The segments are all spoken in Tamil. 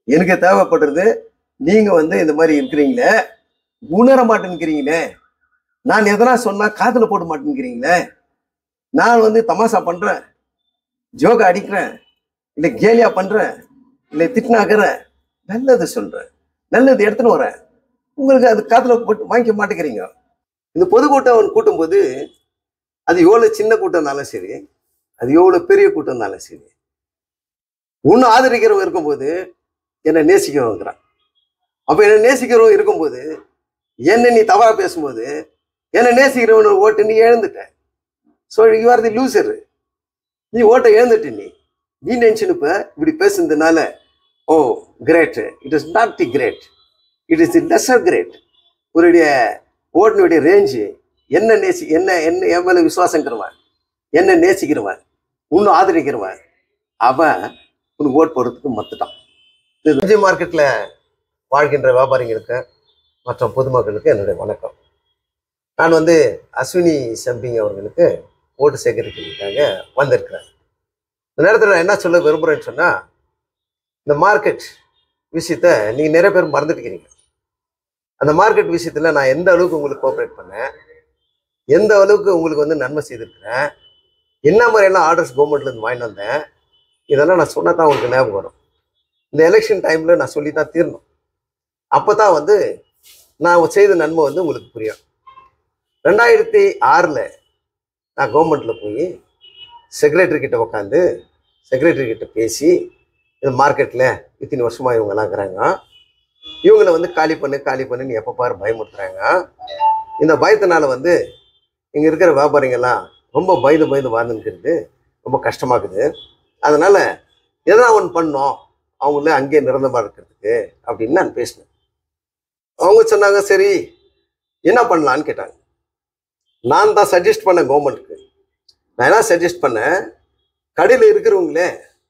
எனக்கு தேவைப்படுறது நீங்க வந்து இந்த மாதிரி இருக்கிறீங்களே உணர மாட்டேங்கிறீங்களே நான் எதனா சொன்னா காதுல போட மாட்டேங்கிறீங்களே நான் வந்து தமாஷா பண்றேன் ஜோகா அடிக்கிறேன் இல்லை கேலியா பண்றேன் இல்லை திட்டினாக்குறேன் நல்லது சொல்றேன் நல்லது எடுத்துன்னு வரேன் உங்களுக்கு அது காதுல போட்டு வாங்கிக்க மாட்டேங்கிறீங்க இந்த பொதுக்கூட்டம் கூட்டும்போது அது எவ்வளோ சின்ன கூட்டம் இருந்தாலும் சரி அது எவ்வளோ பெரிய கூட்டம் இருந்தாலும் சரி உன்னை ஆதரிக்கிறவங்க இருக்கும்போது என்னை நேசிக்கிறவங்கிறான் அப்போ என்னை நேசிக்கிறவங்க இருக்கும்போது என்ன நீ தவறா பேசும்போது என்னை நேசிக்கிறவனோட ஓட்டு நீ எழுந்துட்ட so you are the loser நீ ஓட்டை எழுந்துட்ட நீ நீ நினைச்சுனுப்ப இப்படி பேசுனதுனால oh great it is not the great it is the lesser great உன்னுடைய ஓட்டினுடைய ரேஞ்சு என்ன நேசி என்ன என்ன என் மேல விசுவாசங்கிறவன் என்ன நேசிக்கிறவன் உன்னை ஆதரிக்கிறவன் அவன் உனக்கு ஓட் போடுறதுக்கு மத்துட்டான் இது விஜய் மார்க்கெட்ல வாழ்கின்ற வியாபாரிகளுக்கு மற்றும் பொதுமக்களுக்கு என்னுடைய வணக்கம் நான் வந்து அஸ்வினி சம்பிங் அவர்களுக்கு ஓட்டு சேகரிக்கிறதுக்காக வந்திருக்கிறேன் இந்த நேரத்தில் நான் என்ன சொல்ல விரும்புகிறேன்னு சொன்னால் இந்த மார்க்கெட் விஷயத்த நீங்கள் நிறைய பேர் மறந்துட்டுக்கிறீங்க அந்த மார்க்கெட் விஷயத்தில் நான் எந்த அளவுக்கு உங்களுக்கு கோஆப்ரேட் பண்ணேன் எந்த அளவுக்கு உங்களுக்கு வந்து நன்மை செய்திருக்கிறேன் என்ன மாதிரியெல்லாம் ஆர்டர்ஸ் கவர்மெண்ட்லேருந்து வாங்கிட்டு வந்தேன் இதெல்லாம் நான் சொன்னா தான் உங்களுக்கு ஞாபகம் வரும் இந்த எலெக்ஷன் டைமில் நான் சொல்லி தான் தீரணும் அப்போ தான் வந்து நான் செய்த நன்மை வந்து உங்களுக்கு புரியும் ரெண்டாயிரத்தி ஆறில் நான் கவர்மெண்ட்டில் போய் செக்ரட்டரி கிட்ட உட்காந்து செக்ரட்டரி கிட்ட பேசி இந்த மார்க்கெட்டில் இத்தனை வருஷமாக இவங்கெல்லாம் இருக்கிறாங்க இவங்கள வந்து காலி பண்ணு காலி பண்ணுன்னு எப்போ பாரு பயமுறுத்துறாங்க இந்த பயத்தினால வந்து இங்கே இருக்கிற வியாபாரிங்கெல்லாம் ரொம்ப பயந்து பயந்து வாழ்ந்துருக்கிறது ரொம்ப கஷ்டமாக்குது அதனால எதனா ஒன்று பண்ணோம் அவங்கள அங்கேயே நிரந்தரமாக இருக்கிறதுக்கு அப்படின்னு நான் பேசினேன் அவங்க சொன்னாங்க சரி என்ன பண்ணலான்னு கேட்டாங்க நான் தான் சஜஸ்ட் பண்ணேன் கவர்மெண்ட்டுக்கு நான் என்ன சஜஸ்ட் பண்ணேன் கடையில் இருக்கிறவங்களே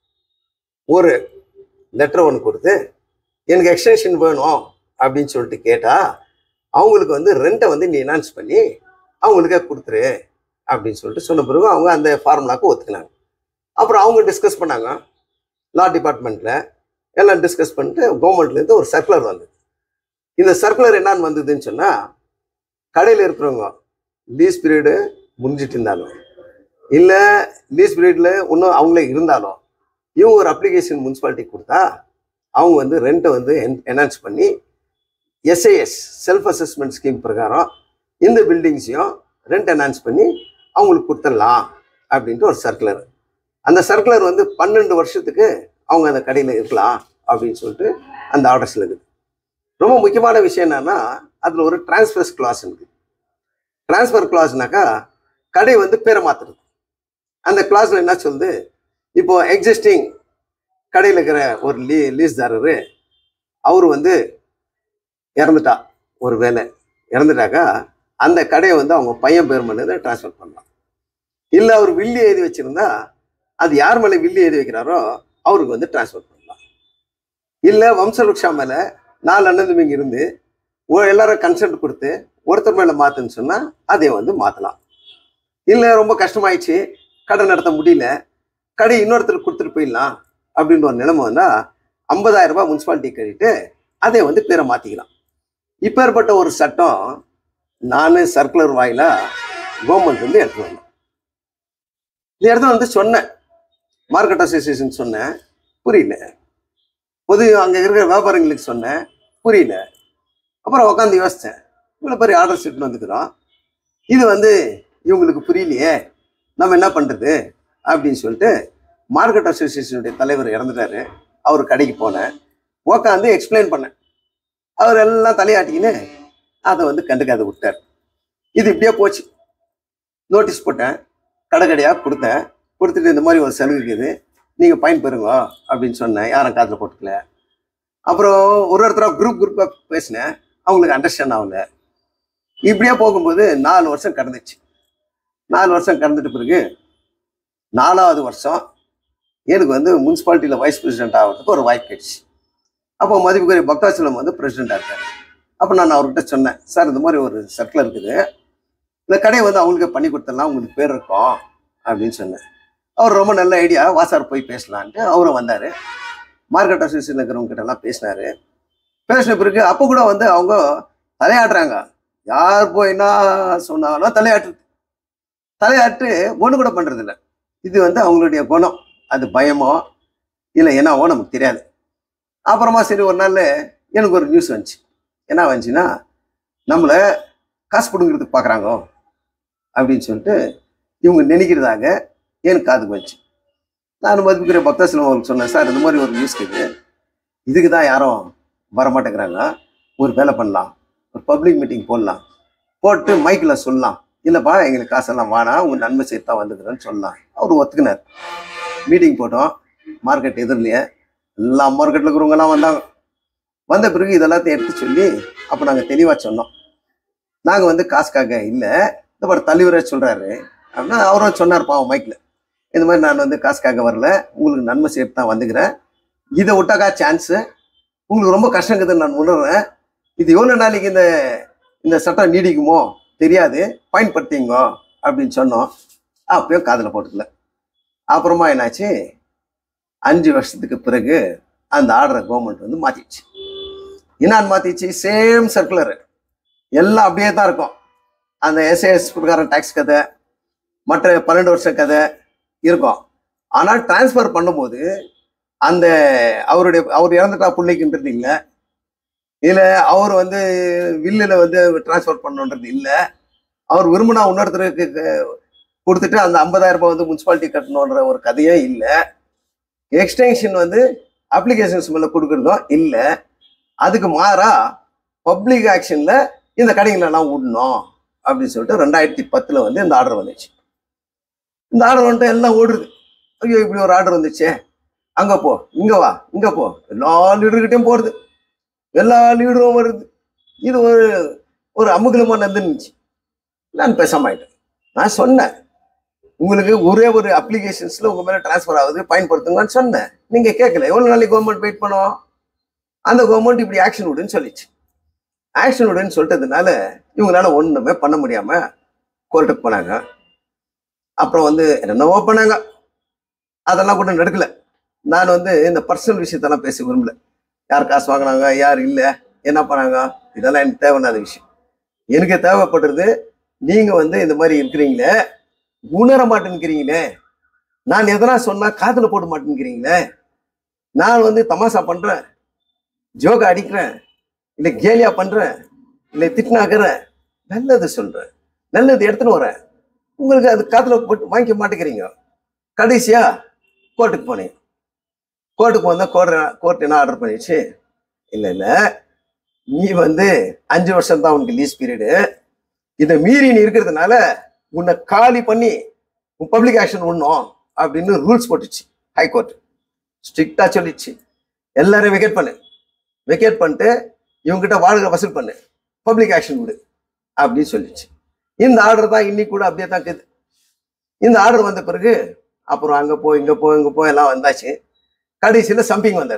ஒரு லெட்டர் ஒன்று கொடுத்து எனக்கு எக்ஸ்டென்ஷன் வேணும் அப்படின்னு சொல்லிட்டு கேட்டால் அவங்களுக்கு வந்து ரெண்ட்டை வந்து நீ என்ஹான்ஸ் பண்ணி அவங்களுக்கே கொடுத்துரு அப்படின்னு சொல்லிட்டு சொன்ன பிறகு அவங்க அந்த ஃபார்முலாக்கு ஒத்துக்கினாங்க அப்புறம் அவங்க டிஸ்கஸ் பண்ணாங்க லா டிபார்ட்மெண்ட்டில் எல்லாம் டிஸ்கஸ் பண்ணிட்டு கவர்மெண்ட்லேருந்து ஒரு சர்க்குலர் வந்தது இந்த சர்க்குலர் என்னன்னு வந்ததுன்னு சொன்னால் கடையில் இருக்கிறவங்க லீஸ் பீரியடு முடிஞ்சிட்டு இருந்தாலும் இல்லை லீஸ் பீரியடில் இன்னும் அவங்களே இருந்தாலும் இவங்க ஒரு அப்ளிகேஷன் முனிசிபாலிட்டி கொடுத்தா அவங்க வந்து ரெண்ட்டை வந்து என்ஹான்ஸ் பண்ணி எஸ்ஐஎஸ் செல்ஃப் அசஸ்மெண்ட் ஸ்கீம் பிரகாரம் இந்த பில்டிங்ஸையும் ரெண்ட் என்ஹான்ஸ் பண்ணி அவங்களுக்கு கொடுத்துடலாம் அப்படின்ட்டு ஒரு சர்க்குலர் அந்த சர்க்குலர் வந்து பன்னெண்டு வருஷத்துக்கு அவங்க அந்த கடையில் இருக்கலாம் அப்படின்னு சொல்லிட்டு அந்த ஆர்டர்ஸில் இருக்குது ரொம்ப முக்கியமான விஷயம் என்னன்னா அதில் ஒரு டிரான்ஸ்ஃபர்ஸ் கிளாஸ் இருக்குது டிரான்ஸ்ஃபர் கிளாஸ்னாக்கா கடை வந்து பேரை மாற்றுறது அந்த கிளாஸில் என்ன சொல்லுது இப்போ எக்ஸிஸ்டிங் கடையில் இருக்கிற ஒரு லீ லீஸ்தாரரு அவர் வந்து இறந்துட்டா ஒரு வேலை இறந்துட்டாக்கா அந்த கடையை வந்து அவங்க பையன் பேர் மேலே ட்ரான்ஸ்ஃபர் பண்ணலாம் இல்லை அவர் வில்லி எழுதி வச்சிருந்தா அது யார் மேலே வில்லி எழுதி வைக்கிறாரோ அவருக்கு வந்து ட்ரான்ஸ்ஃபர் பண்ணலாம் இல்லை வம்சவருக்ஷா மேலே நாலு அண்ணன் தம்பிங்க இருந்து ஒ- எல்லாரும் கன்சென்ட் கொடுத்து ஒருத்தர் மேலே மாற்றுன்னு சொன்னால் அதை வந்து மாற்றலாம் இல்லை ரொம்ப கஷ்டமாயிடுச்சு கடை நடத்த முடியல கடை இன்னொருத்தருக்கு கொடுத்துட்டு போயிடலாம் அப்படின்ற ஒரு நிலைமை வந்தால் ஐம்பதாயிரம் ரூபாய் முனிசிபாலிட்டி கட்டிட்டு அதை வந்து பேரை மாற்றிக்கலாம் இப்பேற்பட்ட ஒரு சட்டம் நான் சர்க்குலர் வாயிலா கவர்மெண்ட் வந்து எடுத்துட்டு வந்தேன் இந்த இடத்துல வந்து சொன்னேன் மார்க்கெட் அசோசியேஷன் சொன்னேன் புரியல பொது அங்கே இருக்கிற வியாபாரிங்களுக்கு சொன்னேன் புரியல அப்புறம் உட்காந்து யோசித்தேன் இவ்வளோ பெரிய ஆர்டர் ஷீட் வந்துக்கிறோம் இது வந்து இவங்களுக்கு புரியலையே நம்ம என்ன பண்ணுறது அப்படின்னு சொல்லிட்டு மார்க்கெட் அசோசியேஷனுடைய தலைவர் இறந்துட்டாரு அவர் கடைக்கு போனேன் உட்காந்து எக்ஸ்பிளைன் பண்ணேன் அவர் எல்லாம் தலையாட்டிக்கின்னு அதை வந்து கண்டுக்காத விட்டார் இது இப்படியே போச்சு நோட்டீஸ் போட்டேன் கடை கடையாக கொடுத்தேன் கொடுத்துட்டு இந்த மாதிரி ஒரு சலுகை இருக்குது நீங்கள் பயன் பெறுங்க அப்படின்னு சொன்னேன் யாரும் காதில் போட்டுக்கல அப்புறம் ஒரு ஒருத்தராக குரூப் குரூப்பாக பேசினேன் அவங்களுக்கு அண்டர்ஸ்டாண்ட் ஆகல இப்படியே போகும்போது நாலு வருஷம் கடந்துச்சு நாலு வருஷம் கடந்துட்ட பிறகு நாலாவது வருஷம் எனக்கு வந்து முனிசிபாலிட்டியில் வைஸ் பிரசிடென்ட் ஆகிறதுக்கு ஒரு வாய்ப்பு கிடைச்சு அப்போ மதிப்புக்குரிய பக்தாச்சலம் வந்து பிரசிடெண்டாக இருக்கார் அப்போ நான் அவர்கிட்ட சொன்னேன் சார் இந்த மாதிரி ஒரு சர்க்கிள் இருக்குது இந்த கடையை வந்து அவங்களுக்கு பண்ணி கொடுத்துடலாம் உங்களுக்கு பேர் இருக்கும் அப்படின்னு சொன்னேன் அவர் ரொம்ப நல்ல ஐடியா வாசார் போய் பேசலான்ட்டு அவரும் வந்தார் மார்க்கெட் அசோசியேஷன் இருக்கிறவங்க கிட்ட எல்லாம் பேசினாரு பேசின பிறகு அப்போ கூட வந்து அவங்க தலையாட்டுறாங்க யார் போய் என்ன சொன்னாலும் தலையாட்டு தலையாட்டு ஒன்று கூட பண்றது இல்ல இது வந்து அவங்களுடைய குணம் அது பயமோ இல்லை என்னவோ நமக்கு தெரியாது அப்புறமா சரி ஒரு நாள் எனக்கு ஒரு நியூஸ் வந்துச்சு என்ன வந்துச்சுன்னா நம்மளை காசு பிடுங்கிறதுக்கு பார்க்குறாங்க அப்படின்னு சொல்லிட்டு இவங்க நினைக்கிறதாக எனக்கு காதுக்கு வந்துச்சு நான் மதிப்புக்கிற பக்தசிலம் அவருக்கு சொன்னேன் சார் இந்த மாதிரி ஒரு நியூஸ் இருக்குது இதுக்கு தான் யாரும் வர மாட்டேங்கிறாங்க ஒரு வேலை பண்ணலாம் ஒரு பப்ளிக் மீட்டிங் போடலாம் போட்டு மைக்கில் சொல்லலாம் இல்லைப்பா எங்களுக்கு காசெல்லாம் வேணாம் உங்கள் நன்மை சேர்த்து தான் வந்துக்கிறேன்னு சொல்லலாம் அவர் ஒத்துக்கினார் மீட்டிங் போட்டோம் மார்க்கெட் எதிரிலேயே எல்லா மார்க்கெட்டில் இருக்கிறவங்கலாம் வந்தாங்க வந்த பிறகு இதெல்லாத்தையும் எடுத்து சொல்லி அப்போ நாங்கள் தெளிவாக சொன்னோம் நாங்கள் வந்து காசுக்காக இல்லை இந்த மாதிரி தலைவரே சொல்கிறாரு அப்படின்னா அவரும் சொன்னார் பாவம் மைக்கில் இந்த மாதிரி நான் வந்து காசுக்காக வரல உங்களுக்கு நன்மை சேர்த்து தான் வந்துக்கிறேன் இதை விட்டாக்கா சான்ஸு உங்களுக்கு ரொம்ப கஷ்டங்கிறது நான் உணர்றேன் இது எவ்வளோ நாளைக்கு இந்த இந்த சட்டம் நீடிக்குமோ தெரியாது பயன்படுத்திங்க அப்படின்னு சொன்னோம் அப்பயும் காதில் போட்டுக்கல அப்புறமா என்னாச்சு அஞ்சு வருஷத்துக்கு பிறகு அந்த ஆர்டரை கவர்மெண்ட் வந்து மாத்திடுச்சு என்னான்னு மாத்திச்சு சேம் சர்க்குலர் எல்லாம் அப்படியே தான் இருக்கும் அந்த எஸ்ஏஎஸ் பிரகாரம் டேக்ஸ் கதை மற்ற பன்னெண்டு வருஷ கதை இருக்கும் ஆனால் டிரான்ஸ்ஃபர் பண்ணும்போது அந்த அவருடைய அவர் இறந்துட்டா பிள்ளைக்குன்றது இல்லை இல்லை அவர் வந்து வில்லில் வந்து டிரான்ஸ்ஃபர் பண்ணணுன்றது இல்லை அவர் விரும்பினா இன்னொருத்தருக்கு க- கொடுத்துட்டு அந்த 50000 ரூபாய் வந்து முனிசிபாலிட்டி கட்டணுன்ற ஒரு கதையே இல்லை எக்ஸ்டென்ஷன் வந்து அப்ளிகேஷன்ஸ் மேலே கொடுக்குறதும் இல்லை அதுக்கு மாறா பப்ளிக் ஆக்ஷன்ல இந்த கடைங்களெல்லாம் விடணும் அப்படின்னு சொல்லிட்டு ரெண்டாயிரத்தி பத்துல வந்து இந்த ஆர்டர் வந்துச்சு இந்த ஆர்டர் வந்துட்டு எல்லாம் ஓடுது ஐயோ இப்படி ஒரு ஆர்டர் வந்துச்சே அங்க போ இங்க வா இங்க போ எல்லா லீடர்கிட்டையும் போறது எல்லா லீடரும் வருது இது ஒரு ஒரு அமுகலமா நடந்துருந்துச்சு நான் பேசாம ஆயிட்டேன் நான் சொன்னேன் உங்களுக்கு ஒரே ஒரு அப்ளிகேஷன்ஸ்ல உங்க மேல டிரான்ஸ்ஃபர் ஆகுது பயன்படுத்துங்கன்னு சொன்னேன் நீங்க கேட்கல எவ்வளவு நாளைக்கு கவர்மெண்ட் வெயிட் பண்ணோம் அந்த கவர்மெண்ட் இப்படி ஆக்ஷன் விடுன்னு சொல்லிச்சு ஆக்ஷன் விடுன்னு சொல்லிட்டதுனால இவங்களால ஒண்ணுமே பண்ண முடியாம கோர்ட்டுக்கு போனாங்க அப்புறம் வந்து என்னென்னவோ பண்ணாங்க அதெல்லாம் கூட நடக்கல நான் வந்து இந்த பர்சனல் விஷயத்தெல்லாம் பேச விரும்பல யார் காசு வாங்கினாங்க யார் இல்லை என்ன பண்ணாங்க இதெல்லாம் எனக்கு தேவையில்லாத விஷயம் எனக்கு தேவைப்படுறது நீங்க வந்து இந்த மாதிரி இருக்கிறீங்களே உணர மாட்டேங்கிறீங்களே நான் எதனா சொன்னா காதுல போட மாட்டேங்கிறீங்களே நான் வந்து தமாஷா பண்றேன் ஜோகா அடிக்கிறேன் இல்லை கேலியா பண்றேன் இல்லை திட்டினாக்குறேன் நல்லது சொல்றேன் நல்லது எடுத்துன்னு வரேன் உங்களுக்கு அது காதுல போட்டு வாங்கிக்க மாட்டேங்கிறீங்க கடைசியா கோர்ட்டுக்கு போனேன் கோர்ட்டுக்கு வந்தா கோர்ட் கோர்ட் என்ன ஆர்டர் பண்ணிடுச்சு இல்லை இல்லை நீ வந்து அஞ்சு வருஷம் தான் உனக்கு லீஸ் பீரியடு இதை மீறி நீ இருக்கிறதுனால உன்னை காலி பண்ணி உன் பப்ளிக் ஆக்ஷன் விடணும் அப்படின்னு ரூல்ஸ் போட்டுச்சு ஹைகோர்ட் ஸ்ட்ரிக்டா சொல்லிச்சு எல்லாரையும் வெக்கேட் பண்ணு வெக்கேட் பண்ணிட்டு இவங்ககிட்ட வாடகை வசூல் பண்ணு பப்ளிக் ஆக்ஷன் விடு அப்படின்னு சொல்லிச்சு இந்த ஆர்டர் தான் இன்னைக்கு கூட அப்படியே தான் இருக்குது இந்த ஆர்டர் வந்த பிறகு அப்புறம் அங்க போ இங்க போ இங்க போ எல்லாம் வந்தாச்சு கடைசியில சம்பிங் வந்தார்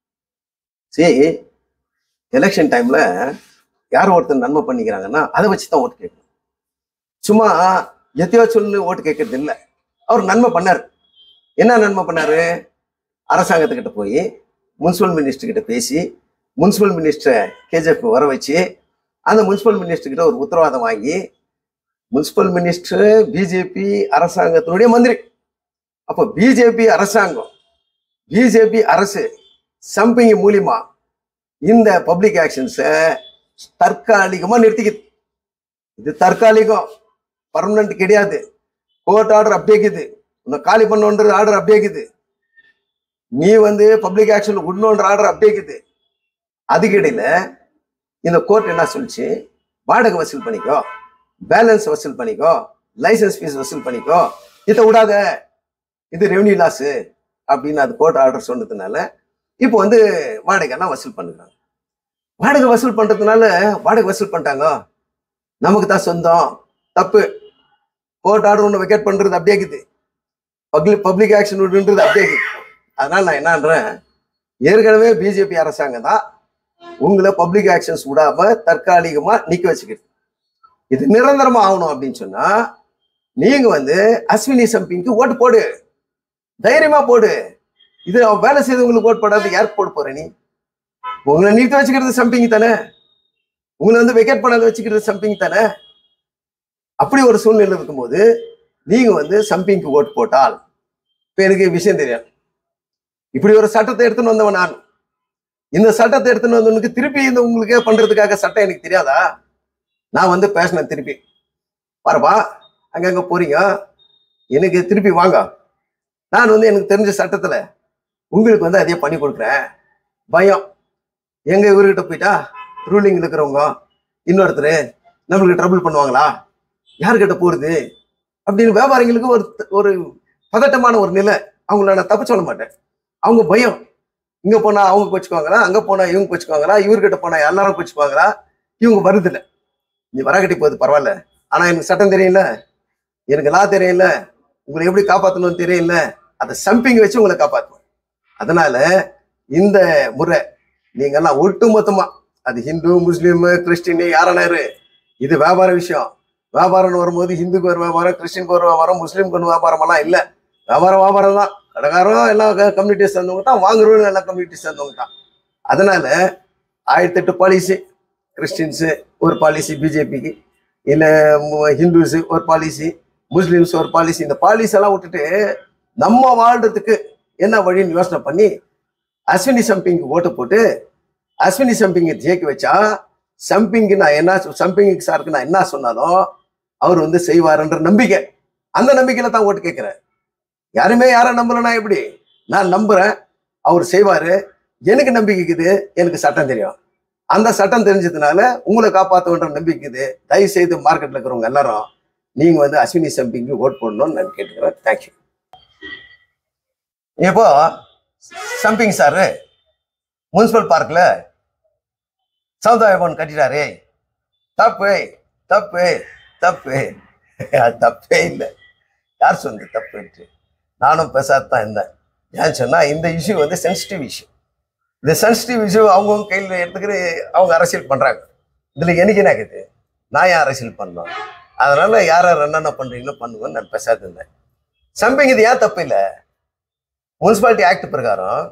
சரி எலெக்ஷன் டைம்ல யார் ஒருத்தர் நன்மை பண்ணிக்கிறாங்கன்னா அதை வச்சு தான் ஓட்டு கேட்கணும் சும்மா எத்தையோ சொல்லு ஓட்டு கேட்கறது இல்லை அவர் நன்மை பண்ணார் என்ன நன்மை பண்ணாரு அரசாங்கத்துக்கிட்ட போய் முனிசிபல் மினிஸ்டர் கிட்ட பேசி முனிசிபல் மினிஸ்டரை கேஜிஎஃப் வர வச்சு அந்த முனிசிபல் மினிஸ்டர் கிட்ட ஒரு உத்தரவாதம் வாங்கி முனிசிபல் மினிஸ்டர் பிஜேபி அரசாங்கத்தினுடைய மந்திரி அப்போ பிஜேபி அரசாங்கம் பிஜேபி அரசு சம்பிங் மூலியமா இந்த பப்ளிக் ஆக்ஷன்ஸை தற்காலிகமா நிறுத்திக்குது இது தற்காலிகம் பர்மனன்ட் கிடையாது கோர்ட் ஆர்டர் அப்படியே இருக்குது உன்னை காலி பண்ணணுன்றது ஆர்டர் அப்படியே இருக்குது நீ வந்து பப்ளிக் ஆக்ஷன் விடணுன்ற ஆர்டர் அப்படியே இருக்குது அதுக்கிடையில இந்த கோர்ட் என்ன சொல்லிச்சு வாடகை வசூல் பண்ணிக்கோ பேலன்ஸ் வசூல் பண்ணிக்கோ லைசன்ஸ் ஃபீஸ் வசூல் பண்ணிக்கோ இதை விடாத இது ரெவன்யூ லாஸ் அப்படின்னு அது கோர்ட் ஆர்டர் சொன்னதுனால இப்போ வந்து வாடகைலாம் வசூல் பண்ணுறாங்க வாடகை வசூல் பண்றதுனால வாடகை வசூல் பண்ணிட்டாங்க நமக்கு தான் சொந்தம் தப்பு கோர்ட் ஆர்டர் ஒன்று வெக்கேட் பண்றது அப்படியே இருக்குது பப்ளிக் பப்ளிக் ஆக்ஷன் விடுன்றது அப்படியே இருக்குது அதனால நான் என்னன்றேன் ஏற்கனவே பிஜேபி அரசாங்கம் தான் உங்களை பப்ளிக் ஆக்ஷன்ஸ் விடாம தற்காலிகமா நிக்க வச்சுக்கிது இது நிரந்தரமா ஆகணும் அப்படின்னு சொன்னா நீங்க வந்து அஸ்வினி சம்பிங்க்கு ஓட்டு போடு தைரியமா போடு இது அவன் வேலை செய்தவங்களுக்கு ஓட் போடாத யாருக்கு போட போற நீ உங்களை நீட்டு வச்சுக்கிறது சம்பிங் தானே உங்களை வந்து வெக்கேட் பண்ணாத வச்சுக்கிறது சம்பிங் தானே அப்படி ஒரு சூழ்நிலை இருக்கும்போது நீங்க வந்து சம்பிங்க்கு ஓட்டு போட்டால் இப்ப எனக்கு விஷயம் தெரியும் இப்படி ஒரு சட்டத்தை எடுத்துன்னு வந்தவன் நான் இந்த சட்டத்தை எடுத்துன்னு வந்தவனுக்கு திருப்பி இந்த உங்களுக்கே பண்றதுக்காக சட்டம் எனக்கு தெரியாதா நான் வந்து பேசினேன் திருப்பி பாருப்பா அங்கங்க போறீங்க எனக்கு திருப்பி வாங்க நான் வந்து எனக்கு தெரிஞ்ச சட்டத்துல உங்களுக்கு வந்து அதே பண்ணி கொடுக்குறேன் பயம் எங்க இவர்கிட்ட போயிட்டா ரூலிங் இருக்கிறவங்க இன்னொருத்தர் நம்மளுக்கு ட்ரபிள் பண்ணுவாங்களா யார்கிட்ட போறது அப்படின்னு வியாபாரிங்களுக்கு ஒரு ஒரு பதட்டமான ஒரு நிலை அவங்கள நான் தப்பு சொல்ல மாட்டேன் அவங்க பயம் இங்க போனா அவங்க கோச்சுக்குவாங்களா அங்க போனா இவங்க கோச்சுக்குவாங்களா இவர்கிட்ட போனா எல்லாரும் கோச்சுக்குவாங்களா இவங்க வருதில்ல நீ வரகட்டி போகுது பரவாயில்ல ஆனா எனக்கு சட்டம் தெரியல எனக்கு லா தெரியல உங்களை எப்படி காப்பாற்றணும்னு தெரியல அதை சம்பிங் வச்சு உங்களை காப்பாற்றுவேன் அதனால இந்த முறை நீங்கெல்லாம் ஒட்டு மொத்தமா அது ஹிந்து முஸ்லீம் கிறிஸ்டின் யாரானாரு இது வியாபார விஷயம் வியாபாரம்னு வரும்போது ஹிந்துக்கு ஒரு வியாபாரம் கிறிஸ்டினுக்கு ஒரு வியாபாரம் முஸ்லீமுக்கு ஒரு வியாபாரம் எல்லாம் இல்லை வியாபாரம் வியாபாரம் தான் கடைக்காரரும் எல்லா கம்யூனிட்டி சேர்ந்தவங்க தான் வாங்குறவங்க எல்லா கம்யூனிட்டி சேர்ந்தவங்க தான் அதனால ஆயிரத்தி எட்டு பாலிசி கிறிஸ்டின்ஸு ஒரு பாலிசி பிஜேபிக்கு இல்லை ஹிந்துஸு ஒரு பாலிசி முஸ்லீம்ஸ் ஒரு பாலிசி இந்த பாலிசி எல்லாம் விட்டுட்டு நம்ம வாழ்றதுக்கு என்ன வழின்னு யோசனை பண்ணி அஸ்வினி சம்பிங்க்கு ஓட்டு போட்டு அஸ்வினி சம்பிங்கை ஜெயிக்க வச்சா சம்பிங்க்கு நான் என்ன சம்பிங் சாருக்கு நான் என்ன சொன்னாலும் அவர் வந்து செய்வாருன்ற நம்பிக்கை அந்த நம்பிக்கையில தான் ஓட்டு கேட்கிறேன் யாருமே யாரை நம்பலனா எப்படி நான் நம்புறேன் அவர் செய்வாரு எனக்கு நம்பிக்கை இருக்குது எனக்கு சட்டம் தெரியும் அந்த சட்டம் தெரிஞ்சதுனால உங்களை காப்பாற்றுன்ற நம்பிக்கை இருக்குது தயவு செய்து மார்க்கெட்ல இருக்கிறவங்க எல்லாரும் நீங்க வந்து அஸ்வினி சம்பிங்க்கு ஓட் போடணும்னு நான் கேட்டுக்கிறேன் தேங்க்யூ இப்போ சம்பிங் சாரு முனிசிபல் பார்க்ல சமுதாய பவன் கட்டிட்டாரே தப்பு தப்பு தப்பு அது தப்பே இல்லை யார் சொன்னது தப்புன்ட்டு நானும் பேசாத தான் இருந்தேன் ஏன்னு சொன்னா இந்த இஷ்யூ வந்து சென்சிட்டிவ் இஷ்யூ இந்த சென்சிட்டிவ் இஷ்யூ அவங்கவுங்க கையில் எடுத்துக்கிட்டு அவங்க அரசியல் பண்றாங்க இதுல எனக்கு என்ன இருக்குது நான் ஏன் அரசியல் பண்ணோம் அதனால யார் யார் என்னென்ன பண்றீங்களோ பண்ணுங்கன்னு நான் பேசாத இருந்தேன் சம்பிங் இது ஏன் தப்பு இல்லை முனிசிபாலிட்டி ஆக்ட் பிரகாரம்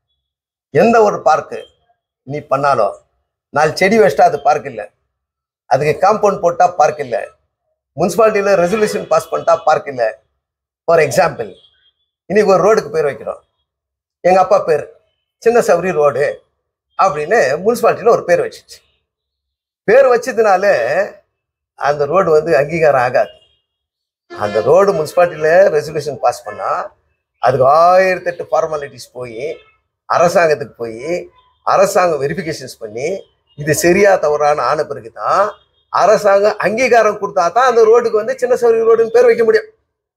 எந்த ஒரு பார்க்கு நீ பண்ணாலும் நாலு செடி வச்சிட்டா அது பார்க் இல்லை அதுக்கு காம்பவுண்ட் போட்டா பார்க் இல்லை முனிசிபாலிட்டியில் ரெசல்யூஷன் பாஸ் பண்ணிட்டா பார்க் இல்லை ஃபார் எக்ஸாம்பிள் இன்னைக்கு ஒரு ரோடுக்கு பேர் வைக்கிறோம் எங்கள் அப்பா பேர் சின்ன சவரி ரோடு அப்படின்னு முனிசிபாலிட்டியில் ஒரு பேர் வச்சிச்சு பேர் வச்சதுனால அந்த ரோடு வந்து அங்கீகாரம் ஆகாது அந்த ரோடு முனிசிபாலிட்டியில் ரெசல்யூஷன் பாஸ் பண்ணால் அதுக்கு ஆயிரத்தெட்டு ஃபார்மாலிட்டிஸ் போய் அரசாங்கத்துக்கு போய் அரசாங்கம் வெரிஃபிகேஷன்ஸ் பண்ணி இது சரியா தவறான ஆன பிறகு தான் அரசாங்கம் அங்கீகாரம் கொடுத்தா தான் அந்த ரோடுக்கு வந்து சின்ன சௌரி ரோடுன்னு பேர் வைக்க முடியும்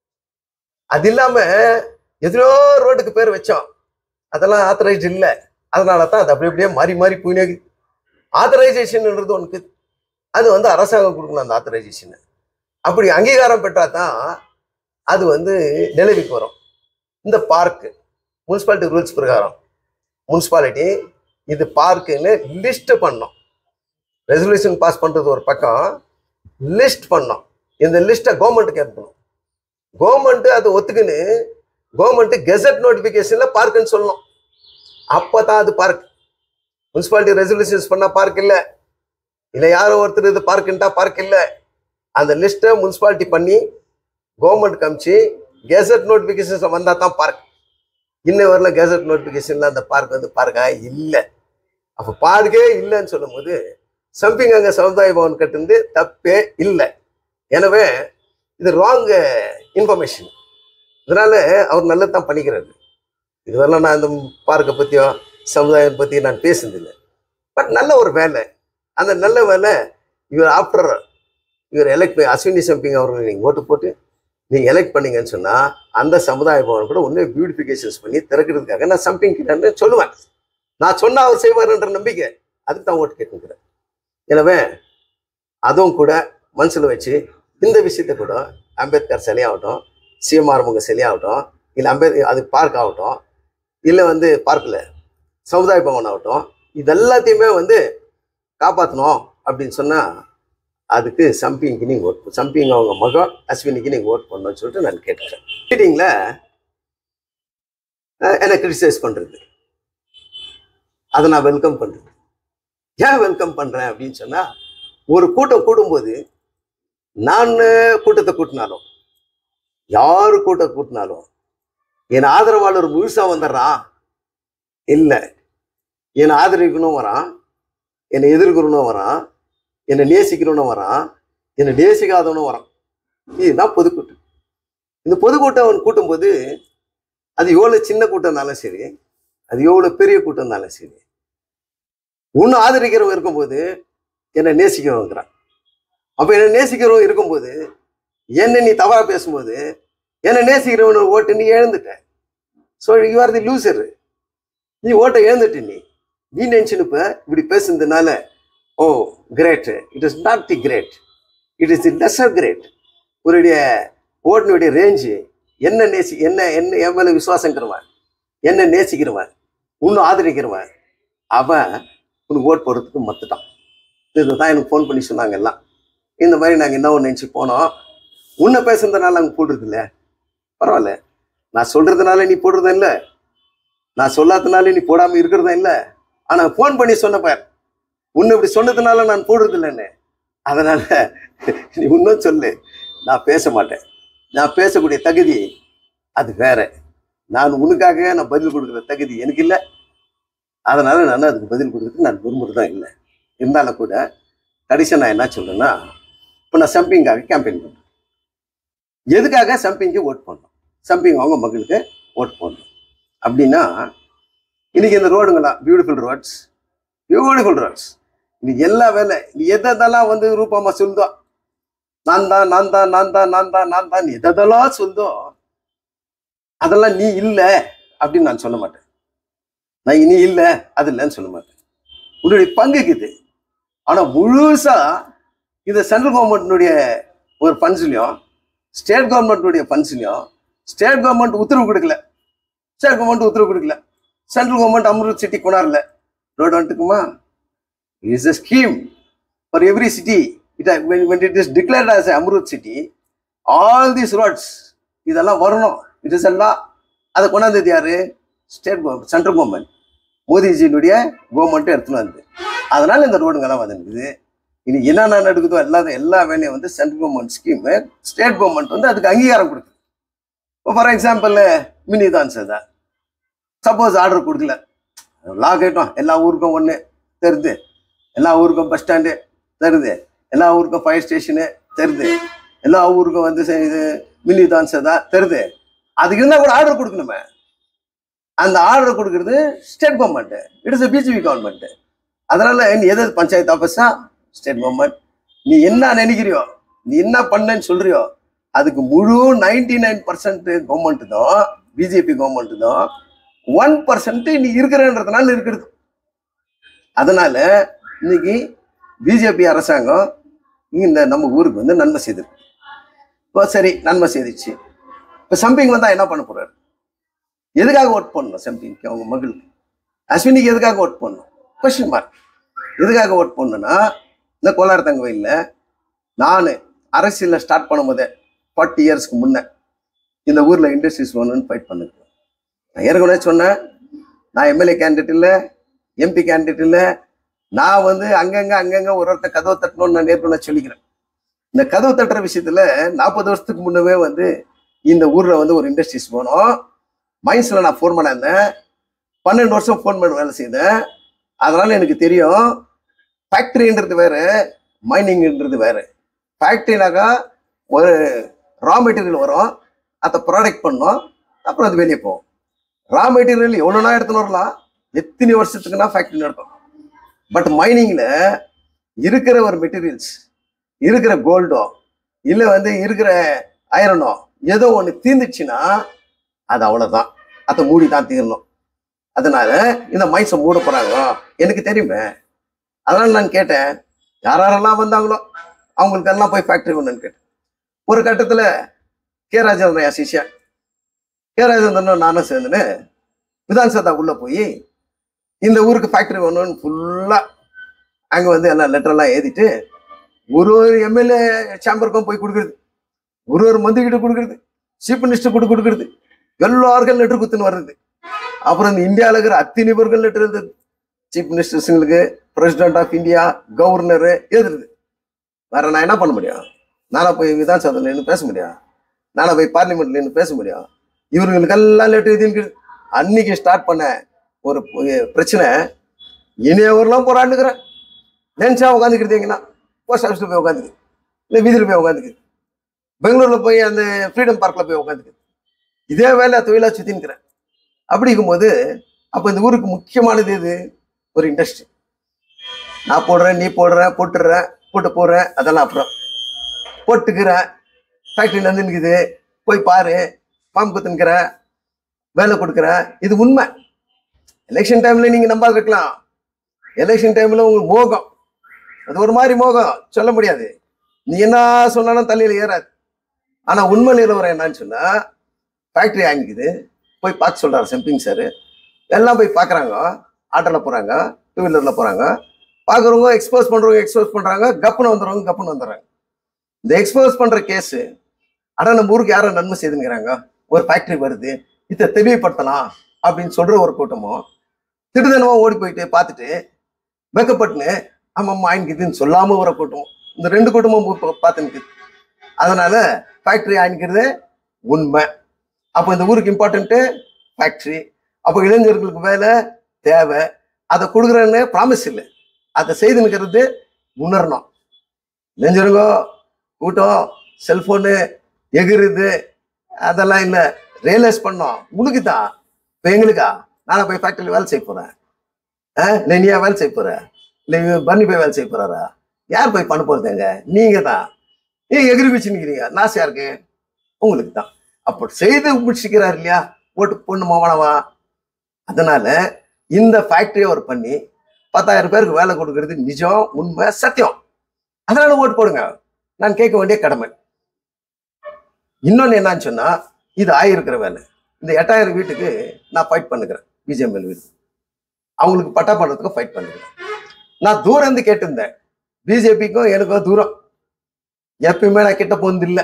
அது இல்லாம எத்தனையோ ரோடுக்கு பேர் வச்சோம் அதெல்லாம் ஆத்தரைஸ் இல்லை அதனால தான் அது அப்படி அப்படியே மாறி மாறி போயினே ஆத்தரைசேஷன்ன்றது ஒன்று அது வந்து அரசாங்கம் கொடுக்கணும் அந்த ஆத்தரைசேஷன் அப்படி அங்கீகாரம் பெற்றா தான் அது வந்து நிலவிக்கு வரும் இந்த பார்க்கு முனிசிபாலிட்டி ரூல்ஸ் பிரகாரம் முனிசிபாலிட்டி இது பார்க்குன்னு லிஸ்ட் பண்ணோம் ரெசல்யூஷன் பாஸ் பண்ணுறது ஒரு பக்கம் லிஸ்ட் பண்ணோம் இந்த லிஸ்ட்டை கவர்மெண்ட்டுக்கு அனுப்பணும் கவர்மெண்ட்டு அதை ஒத்துக்குன்னு கவர்மெண்ட்டு கெசட் நோட்டிஃபிகேஷனில் பார்க்குன்னு சொல்லணும் அப்போ தான் அது பார்க் முனிசிபாலிட்டி ரெசல்யூஷன்ஸ் பண்ணால் பார்க் இல்லை இல்லை யாரோ ஒருத்தர் இது பார்க்குன்ட்டா பார்க் இல்லை அந்த லிஸ்ட்டை முனிசிபாலிட்டி பண்ணி கவர்மெண்ட் காமிச்சு கெசட் நோட்டிஃபிகேஷன்ஸ் வந்தால் தான் பார்க் இன்ன வரல கெசட் நோட்டிஃபிகேஷன்ல அந்த பார்க் வந்து பார்க்கா இல்லை அப்போ பார்க்கே இல்லைன்னு சொல்லும்போது சம்பிங் அங்கே சமுதாய பவன் கட்டுந்து தப்பே இல்லை எனவே இது ராங் இன்ஃபர்மேஷன் இதனால அவர் நல்லது தான் பண்ணிக்கிறாரு இதுவரெல்லாம் நான் இந்த பார்க்கை பற்றியோ சமுதாயம் பற்றி நான் பேசுனதில்லை பட் நல்ல ஒரு வேலை அந்த நல்ல வேலை இவர் ஆஃப்டர் இவர் எலெக்ட் அஸ்வினி சம்பிங் அவர்களை நீங்கள் ஓட்டு போட்டு நீங்கள் எலெக்ட் பண்ணீங்கன்னு சொன்னால் அந்த சமுதாய பவன் கூட இன்னும் பியூட்டிஃபிகேஷன்ஸ் பண்ணி திறக்கிறதுக்காக நான் சம்பிங் கிட்டன்னு சொல்லுவேன் நான் சொன்னா அவர் செய்வார்ன்ற நம்பிக்கை அதுக்கு தான் ஓட்டு கேட்டுக்கிறேன் எனவே அதுவும் கூட மனசில் வச்சு இந்த விஷயத்த கூட அம்பேத்கர் சிலையாகட்டும் சிஎம்ஆர் முக சிலையாகட்டும் இல்லை அம்பேத்கர் அது பார்க் ஆகட்டும் இல்லை வந்து பார்க்கில் சமுதாய பவன் ஆகட்டும் இதெல்லாத்தையுமே வந்து காப்பாற்றணும் அப்படின்னு சொன்னால் அதுக்கு சம்பிங்க்கு நீங்கள் ஓட் சம்பிங் அவங்க மகன் அஸ்வினிக்கு நீங்கள் ஓட் பண்ணணும்னு சொல்லிட்டு நான் கேட்டுக்கிறேன் மீட்டிங்கில் அஹ் என்னை கிரிட்டிசைஸ் பண்றது அதை நான் வெல்கம் பண்றது ஏன் வெல்கம் பண்றேன் அப்படின்னு சொன்னா ஒரு கூட்டம் கூடும்போது நான் கூட்டத்தை கூட்டினாலும் யாரு கூட்டம் கூட்டினாலும் என் ஆதரவாளர் முழுசா வந்துடுறான் இல்லை என்னை ஆதரிக்கணும் வரான் என்னை எதிர்க்கணும் வரான் என்னை நேசிக்கணும்னு வரான் என்னை நேசிக்காதவனும் வரான் இதுதான் பொதுக்கூட்டம் இந்த பொதுக்கூட்டம் அவன் கூட்டும்போது அது எவ்வளோ சின்ன கூட்டம்னாலும் சரி அது எவ்வளோ பெரிய கூட்டம்னாலும் சரி ஒன்று ஆதரிக்கிறவன் இருக்கும்போது என்னை நேசிக்கிறவங்கிறான் அப்போ என்னை நேசிக்கிறவன் இருக்கும்போது என்னை நீ தவறா பேசும்போது என்னை நேசிக்கிறவன் ஓட்டு நீ எழுந்துட்ட so you are the loser நீ ஓட்டை எழுந்துட்ட நீ நீ நினைச்சுனுப்ப இப்படி பேசுனதுனால oh great it is not the great it is the lesser great உன்னுடைய ஓட்டினுடைய ரேஞ்சு என்ன நேசி என்ன என்ன என் மேல விசுவாசங்கிறவன் என்ன நேசிக்கிறவன் உன்னை ஆதரிக்கிறவன் அவன் உனக்கு ஓட் போடுறதுக்கு மத்துட்டான் இதுதான் எனக்கு ஃபோன் பண்ணி சொன்னாங்க எல்லாம் இந்த மாதிரி நாங்கள் என்ன ஒன்று நினச்சி போனோம் உன்னை பேசுறதுனால அங்கே போடுறது இல்லை பரவாயில்ல நான் சொல்றதுனால நீ போடுறதும் இல்லை நான் சொல்லாதனால நீ போடாம இருக்கிறதும் இல்லை ஆனா ஃபோன் பண்ணி சொன்னப்பார் உன்னை இப்படி சொன்னதுனால நான் போடுறது இல்லைன்னு அதனால நீ இன்னும் சொல்லு நான் பேச மாட்டேன் நான் பேசக்கூடிய தகுதி அது வேற நான் உனக்காக நான் பதில் கொடுக்குற தகுதி எனக்கு இல்லை அதனால நான் அதுக்கு பதில் கொடுக்குறதுக்கு நான் விரும்புறதும் இல்லை இருந்தாலும் கூட கடைசியாக நான் என்ன சொல்றேன்னா இப்போ நான் சம்பிங்காக கேம்பெயின் பண்ணுறேன் எதுக்காக சம்பிங்க்கு ஓட் பண்ணணும் சம்பிங் அவங்க மகளுக்கு ஓட் பண்ணணும் அப்படின்னா இன்னைக்கு இந்த ரோடுங்களா பியூட்டிஃபுல் ரோட்ஸ் பியூட்டிஃபுல் ரோட்ஸ் இன்னைக்கு எல்லா வேலை நீ எதெல்லாம் வந்து ரூபமா சொல்லுதோ நான் தான் நான் தான் நான் தான் நான் தான் நான் தான் எதெல்லாம் சொல்லுதோ அதெல்லாம் நீ இல்லை அப்படின்னு நான் சொல்ல மாட்டேன் நான் இனி இல்லை அது இல்லைன்னு சொல்ல மாட்டேன் உன்னுடைய பங்குக்கு இது ஆனா முழுசா இந்த சென்ட்ரல் கவர்மெண்ட்னுடைய ஒரு ஃபண்ட்ஸ்லையும் ஸ்டேட் கவர்மெண்ட்டுடைய ஃபண்ட்ஸ்லையும் ஸ்டேட் கவர்மெண்ட் உத்தரவு கொடுக்கல ஸ்டேட் கவர்மெண்ட் உத்தரவு கொடுக்கல சென்ட்ரல் கவர்மெண்ட் அம்ருத் சிட்டி கொண்டாடல ரோடு வந்துட்டுக்குமா is a scheme for every city it when it is declared as a Amrut city all these roads இதெல்லாம் வரணும் இட் இஸ் எல்லாம் அதை கொண்டாந்தது யாரு ஸ்டேட் கவர்மெண்ட் சென்ட்ரல் கவர்மெண்ட் மோதிஜியினுடைய கவர்மெண்ட்டே எடுத்துன்னு வந்து அதனால இந்த ரோடுங்கெல்லாம் வந்துருக்குது இனி என்னென்ன நடக்குதோ எல்லா எல்லா வேலையும் வந்து central government scheme state government வந்து அதுக்கு அங்கீகாரம் கொடுக்குது இப்போ ஃபார் எக்ஸாம்பிள் மினி தான் சார் சப்போஸ் ஆர்டர் கொடுக்கல லா கேட்டோம் எல்லா ஊருக்கும் ஒன்று தருது எல்லா ஊருக்கும் பஸ் ஸ்டாண்டு தருது எல்லா ஊருக்கும் ஃபயர் ஸ்டேஷனு தருது எல்லா ஊருக்கும் வந்து ச- இது மினி டான்ஸ் தான் தருது அதுக்கு இருந்தால் கூட ஆர்டர் கொடுக்கணுமே அந்த ஆர்டர் கொடுக்கறது state government it is BJP government அதனால நீ எது பஞ்சாயத்து ஆஃபீஸா ஸ்டேட் கவர்மெண்ட் நீ என்ன நினைக்கிறியோ நீ என்ன பண்ணேன்னு சொல்றியோ அதுக்கு முழு நைன்டி நைன் பர்சன்ட் கவர்மெண்ட் தான் பிஜேபி கவர்மெண்ட் தான் ஒன் பர்சன்ட் நீ இருக்கிறன்றதுனால இருக்கிறது அதனால இன்னைக்கு பிஜேபி அரசாங்கம் இந்த நம்ம ஊருக்கு வந்து நன்மை செய்திருக்கு இப்போ சரி நன்மை செய்துச்சு இப்போ சம்பிங் வந்தா என்ன பண்ண போறாரு எதுக்காக ஓட் பண்ணணும் சம்பிங்க்கு அவங்க மகளுக்கு அஸ்வினிக்கு எதுக்காக ஓட் பண்ணணும் கொஸ்டின் மார்க் எதுக்காக ஓட் பண்ணணும்னா இந்த கோலார் தங்க வயலில் நான் அரசியலில் ஸ்டார்ட் பண்ணும்போதே ஃபார்ட்டி இயர்ஸ்க்கு முன்னே இந்த ஊரில் இண்டஸ்ட்ரீஸ் வேணும்னு ஃபைட் பண்ணுது நான் ஏற்கனவே சொன்னேன் நான் எம்எல்ஏ கேண்டிடேட் இல்லை எம்பி கேண்டிடேட் இல்லை நான் வந்து அங்கங்க அங்கங்க ஒரு ஒருத்தர் கதவை தட்டணும்னு நான் ஏற்கனவே சொல்லிக்கிறேன் இந்த கதவு தட்டுற விஷயத்துல நாற்பது வருஷத்துக்கு முன்னவே வந்து இந்த ஊர்ல வந்து ஒரு இண்டஸ்ட்ரீஸ் போனோம் மைன்ஸ்ல நான் ஃபோன் பண்ண இருந்தேன் பன்னெண்டு வருஷம் ஃபோன் பண்ண வேலை செய்தேன் அதனால எனக்கு தெரியும் ஃபேக்டரின்றது வேற மைனிங்ன்றது வேற ஃபேக்டரினாக்கா ஒரு ரா மெட்டீரியல் வரும் அதை ப்ராடக்ட் பண்ணோம் அப்புறம் அது வெளியே போகும் ரா மெட்டீரியல் எவ்வளோனா எடுத்துன்னு வரலாம் எத்தனை வருஷத்துக்குன்னா ஃபேக்டரி நடக்கும் பட் மைனிங்ல இருக்கிற ஒரு மெட்டீரியல்ஸ் இருக்கிற கோல்டோ இல்லை வந்து இருக்கிற ஐரனோ ஏதோ ஒன்று தீர்ந்துச்சுன்னா அது அவ்வளோதான் அதை மூடி தான் தீரணும் அதனால இந்த மைன்ஸை மூட போறாங்க எனக்கு தெரியுமே அதனால நான் கேட்டேன் யார் யாரெல்லாம் வந்தாங்களோ அவங்களுக்கெல்லாம் போய் ஃபேக்டரி ஒன்றுன்னு கேட்டேன் ஒரு கட்டத்தில் கே ராஜேந்திரன் என் சிஷ்யன் கே ராஜேந்திரனும் நானும் சேர்ந்துன்னு விதான் சதா உள்ள போய் இந்த ஊருக்கு ஃபேக்டரி வேணும்னு ஃபுல்லாக அங்கே வந்து எல்லாம் லெட்டர்லாம் எழுதிட்டு ஒரு ஒரு எம்எல்ஏ சேம்பருக்கும் போய் கொடுக்குறது ஒரு ஒரு மந்திரிகிட்ட கொடுக்குறது சீஃப் மினிஸ்டர் கூட கொடுக்குறது எல்லாருக்கும் லெட்டர் குத்துன்னு வர்றது அப்புறம் இந்த இந்தியாவில் இருக்கிற அத்தனை பேர்கள் இருந்து சீஃப் மினிஸ்டர்ஸுங்களுக்கு பிரசிடென்ட் ஆஃப் இந்தியா கவர்னரு எதிருது வேற நான் என்ன பண்ண முடியும் நானா போய் விதான் சபையில் நின்று பேச முடியும் நானா போய் பார்லிமெண்ட்ல நின்று பேச முடியும் இவர்களுக்கெல்லாம் லெட்டர் எழுதி அன்னைக்கு ஸ்டார்ட் பண்ண ஒரு பு- பிரச்சனை இனியவரெல்லாம் போராண்டுக்கிறேன் நினைச்சா உட்காந்துக்கிட்டீங்கன்னா போஸ்ட் ஆஃபீஸில் போய் உட்காந்துக்கு இல்லை வீதியில் போய் உட்காந்துக்கு பெங்களூர்ல போய் அந்த ஃப்ரீடம் பார்க்ல போய் உட்காந்துக்கு இதே வேலை தொழிலா சுத்தி நிற்கிறேன் அப்படி இருக்கும்போது அப்போ இந்த ஊருக்கு முக்கியமானது எது ஒரு இண்டஸ்ட்ரி நான் போடுறேன் நீ போடுற போட்டுடுற போட்டு போடுறேன் அதெல்லாம் அப்புறம் போட்டுக்கிறேன் ஃபேக்ட்ரி வந்து நிற்குது போய் பாரு பாம்பு குத்துனுக்கிற வேலை கொடுக்குறேன் இது உண்மை எலெக்ஷன் டைம்ல நீங்க நம்பாது இருக்கலாம் எலெக்ஷன் டைம்ல உங்களுக்கு மோகம் அது ஒரு மாதிரி மோகம் சொல்ல முடியாது நீ என்ன சொன்னாலும் தலையில ஏறாது ஆனா உண்மை நிலவரம் என்னன்னு சொன்னா ஃபேக்டரி ஆங்கிக்குது போய் பார்த்து சொல்றாரு செம்பிங் சார் எல்லாம் போய் பார்க்கறாங்க ஆட்டோல போறாங்க டூ வீலர்ல போறாங்க பார்க்குறவங்க எக்ஸ்போஸ் பண்றவங்க எக்ஸ்போஸ் பண்றாங்க கப்புன்னு வந்துடுறவங்க கப்புன்னு வந்துடுறாங்க இந்த எக்ஸ்போஸ் பண்ற கேஸ் ஆனா நம்ம ஊருக்கு யாரும் நன்மை செய்துங்கிறாங்க ஒரு ஃபேக்டரி வருது இதை தெளிவுபடுத்தலாம் அப்படின்னு சொல்ற ஒரு கூட்டமும் திடுதனமா ஓடி போயிட்டு பார்த்துட்டு வெக்கப்பட்டுன்னு ஆமாம் ஆயின்குதுன்னு சொல்லாம ஒரு கூட்டம் இந்த ரெண்டு கூட்டமும் பார்த்து நிற்குது அதனால ஃபேக்டரி ஆயின்கிறது உண்மை அப்போ இந்த ஊருக்கு இம்பார்ட்டன்ட்டு ஃபேக்ட்ரி அப்போ இளைஞர்களுக்கு வேலை தேவை அதை கொடுக்குறேன்னு ப்ராமிஸ் இல்லை அதை செய்து நிற்கிறது உணரணும் இளைஞருங்க கூட்டம் செல்போனு எகிறுது அதெல்லாம் இல்லை ரியலைஸ் பண்ணோம் உனக்கு தான் இப்போ எங்களுக்கா நானா போய் ஃபேக்டரியில் வேலை செய்ய போகிறேன் ஆ இல்லை நீயா வேலை செய்ய போகிற இல்லை இவன் பன்னி போய் வேலை செய்ய போகிறாரா யார் போய் பண்ண போகிறதுங்க நீங்கள் தான் நீங்க எகிரி வச்சு நிற்கிறீங்க நாசு யாருக்கு உங்களுக்கு தான் அப்போ செய்து முடிச்சுக்கிறார் இல்லையா ஓட்டு பொண்ணுமா வேணாமா அதனால இந்த ஃபேக்டரி அவர் பண்ணி பத்தாயிரம் பேருக்கு வேலை கொடுக்கறது நிஜம் உண்மை சத்தியம் அதனால ஓட்டு போடுங்க நான் கேட்க வேண்டிய கடமை இன்னொன்னு என்னன்னு சொன்னா இது ஆயிருக்கிற வேலை இந்த எட்டாயிரம் வீட்டுக்கு நான் ஃபைட் பண்ணுகிறேன் பிஜேஎம்எல் வீடு அவங்களுக்கு பட்டா பண்ணுறதுக்கு ஃபைட் பண்ணுகிறேன் நான் தூரம் இருந்து கேட்டிருந்தேன் பிஜேபிக்கும் எனக்கும் தூரம் எப்பயுமே நான் கிட்ட போனது இல்லை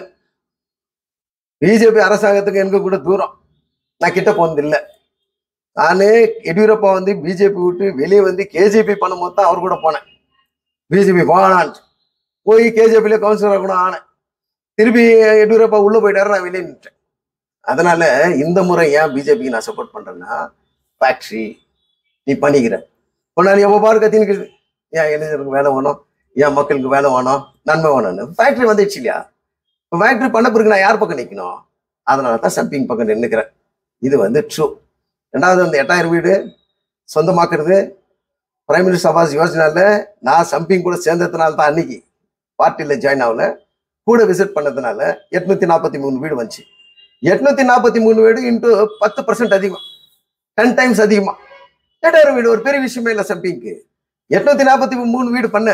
பிஜேபி அரசாங்கத்துக்கு எனக்கு கூட தூரம் நான் கிட்ட போனது இல்லை நானே எடியூரப்பா வந்து பிஜேபி விட்டு வெளியே வந்து கேஜிபி பண்ணும்போது தான் அவர் கூட போனேன் பிஜேபி வேணான்ட்டு போய் கேஜிபில கவுன்சிலராக கூட ஆனேன் திருப்பி எடியூரப்பா உள்ள போயிட்டாரு நான் வெளியே நின்றேன் அதனால இந்த முறை ஏன் பிஜேபிக்கு நான் சப்போர்ட் பண்றேன்னா ஃபேக்ட்ரி நீ பண்ணிக்கிற முன்னாடி எவ்வளோ பாரு கத்தின்னு ஏன் இளைஞருக்கு வேலை வேணும் ஏன் மக்களுக்கு வேலை வேணும் நன்மை வேணும்னு ஃபேக்ட்ரி வந்துடுச்சு இல்லையா இப்போ ஃபேக்ட்ரி பண்ண பிறகு நான் யார் பக்கம் நிற்கணும் அதனால தான் சம்பிங் பக்கம் நின்றுக்கிறேன் இது வந்து ட்ரூ ரெண்டாவது அந்த எட்டாயிரம் வீடு சொந்தமாக்குறது பிரைம் மினிஸ்டர் ஆவாஸ் யோஜனால நான் சம்பிங் கூட சேர்ந்ததுனால தான் அன்னைக்கு பார்ட்டியில் ஜாயின் ஆகல கூட விசிட் பண்ணதுனால எட்நூத்தி நாற்பத்தி மூணு வீடு வந்துச்சு எட்நூத்தி நாற்பத்தி மூணு வீடு இன்ட்டு பத்து பர்சன்ட் அதிகம் டென் டைம்ஸ் அதிகமா எட்டாயிரம் வீடு ஒரு பெரிய விஷயமே இல்லை சம்பிங்க்கு எட்நூத்தி நாற்பத்தி மூணு வீடு பண்ண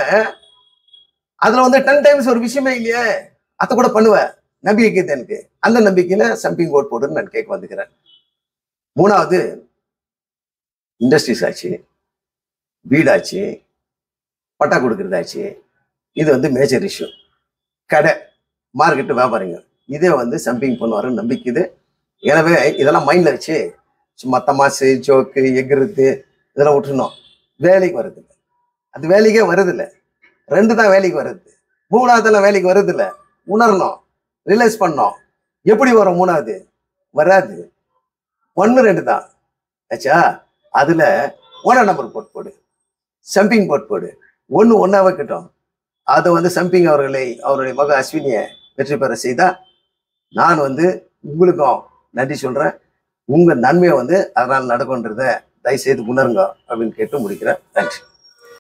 அதுல வந்து டென் டைம்ஸ் ஒரு விஷயமே இல்லையே அதை கூட பண்ணுவேன் நம்பிக்கை இருக்குது எனக்கு அந்த நம்பிக்கையில சம்பிங் ஓட் போடுன்னு நான் கேட்க வந்துக்கிறேன் மூணாவது இண்டஸ்ட்ரீஸ் ஆச்சு வீடாச்சு பட்டா கொடுக்கறதாச்சு இது வந்து மேஜர் இஷ்யூ கடை மார்க்கெட்டு வியாபாரிங்க இதே வந்து சம்பிங் பண்ணுவாருன்னு நம்பிக்குது எனவே இதெல்லாம் மைண்ட்ல வச்சு சும்மா தமாசு ஜோக்கு எகிறது இதெல்லாம் விட்டுருணும் வேலைக்கு வருது அது வேலைக்கே வருதில்ல ரெண்டு தான் வேலைக்கு வருது மூணாவதுலாம் வேலைக்கு வருதில்ல உணரணும் ரியலைஸ் பண்ணோம் எப்படி வரும் மூணாவது வராது ஒன்று ரெண்டு தான் ஆச்சா அதுல ஓனர் நம்பர் போட்டு போடு சம்பிங் போட்டு போடு ஒன்று ஒன்றா வைக்கட்டும் அதை வந்து சம்பிங் அவர்களை அவருடைய மக அஸ்வினியை வெற்றி பெற செய்தா நான் வந்து உங்களுக்கும் நன்றி சொல்றேன் உங்க நன்மையை வந்து அதனால் நடக்கும்ன்றத தயவுசெய்து உணருங்க அப்படின்னு கேட்டு முடிக்கிறேன் தேங்க்ஸ்